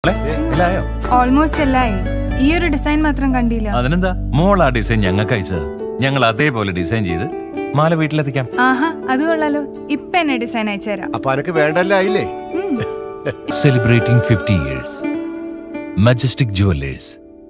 മോളെ, എല്ലായോ ഓൾമോസ്റ്റ് എല്ലായി ഈ ഒരു ഡിസൈൻ മാത്രം കണ്ടില്ല അതിനെന്താ മോൾ ആ ഡിസൈൻ ഞങ്ങൾക്ക് അയച്ചത് ഞങ്ങൾ അതേപോലെ ഡിസൈൻ ചെയ്ത് മാല വീട്ടിലെത്തിക്കാം ആഹാ അത് കൊള്ളാലോ ഇപ്പൊ എന്നെ ഡിസൈൻ അയച്ചുതരാം അപ്പൊ അനക്ക് വേണ്ടല്ല ആയില്ലേ ഉം. Celebrating fifty years Majestic Jewellers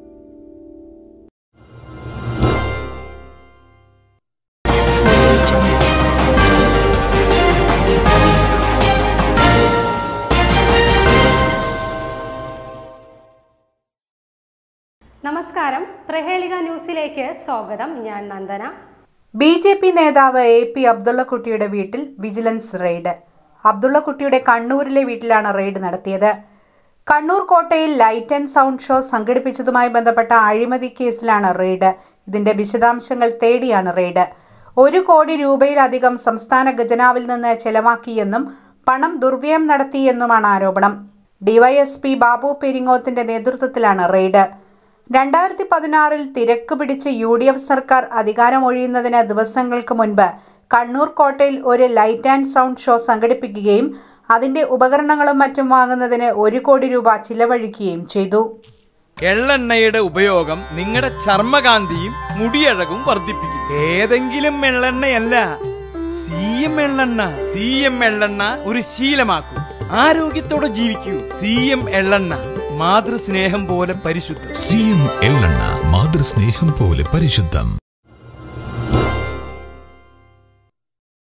നമസ്കാരം പ്രഹേളിക ന്യൂസിലേക്ക് സ്വാഗതം ഞാൻ നന്ദന ബി ജെ പി നേതാവ് എ പി അബ്ദുള്ളക്കുട്ടിയുടെ വീട്ടിൽ വിജിലൻസ് റെയ്ഡ് അബ്ദുള്ളക്കുട്ടിയുടെ കണ്ണൂരിലെ വീട്ടിലാണ് റെയ്ഡ് നടത്തിയത് കണ്ണൂർ കോട്ടയിൽ ലൈറ്റ് ആൻഡ് സൗണ്ട് ഷോ സംഘടിപ്പിച്ചതുമായി ബന്ധപ്പെട്ട അഴിമതി കേസിലാണ് റെയ്ഡ് ഇതിന്റെ വിശദാംശങ്ങൾ തേടിയാണ് റെയ്ഡ് ഒരു കോടി രൂപയിലധികം സംസ്ഥാന ഖജനാവിൽ നിന്ന് ചെലവാക്കിയെന്നും പണം ദുർവ്യയം നടത്തിയെന്നുമാണ് ആരോപണം ഡിവൈഎസ്പി ബാബു പെരിങ്ങോത്തിന്റെ നേതൃത്വത്തിലാണ് റെയ്ഡ് രണ്ടായിരത്തി പതിനാറിൽ തിരക്ക് പിടിച്ച് യു ഡി എഫ് സർക്കാർ അധികാരമൊഴിയുന്നതിന് ദിവസങ്ങൾക്ക് മുൻപ് കണ്ണൂർ കോട്ടയിൽ ഒരു ലൈറ്റ് ആൻഡ് സൗണ്ട് ഷോ സംഘടിപ്പിക്കുകയും അതിന്റെ ഉപകരണങ്ങളും മറ്റും വാങ്ങുന്നതിന് ഒരു കോടി രൂപ ചിലവഴിക്കുകയും ചെയ്തു എള്ളെണ്ണയുടെ ഉപയോഗം നിങ്ങളുടെ ചർമ്മകാന്തിയും മുടിയഴകും വർദ്ധിപ്പിക്കും ഏതെങ്കിലും എള്ളെണ്ണയല്ല സി എം എള്ളെണ്ണ സി എം എള്ളെണ്ണ ഒരു ശീലമാക്കൂ ആരോഗ്യത്തോടെ ജീവിക്കൂ സി എം എള്ളെണ്ണ മാതൃസ്നേഹം പോലെ പരിശുദ്ധം സി എം എള്ളെണ്ണ മാതൃസ്നേഹം പോലെ പരിശുദ്ധം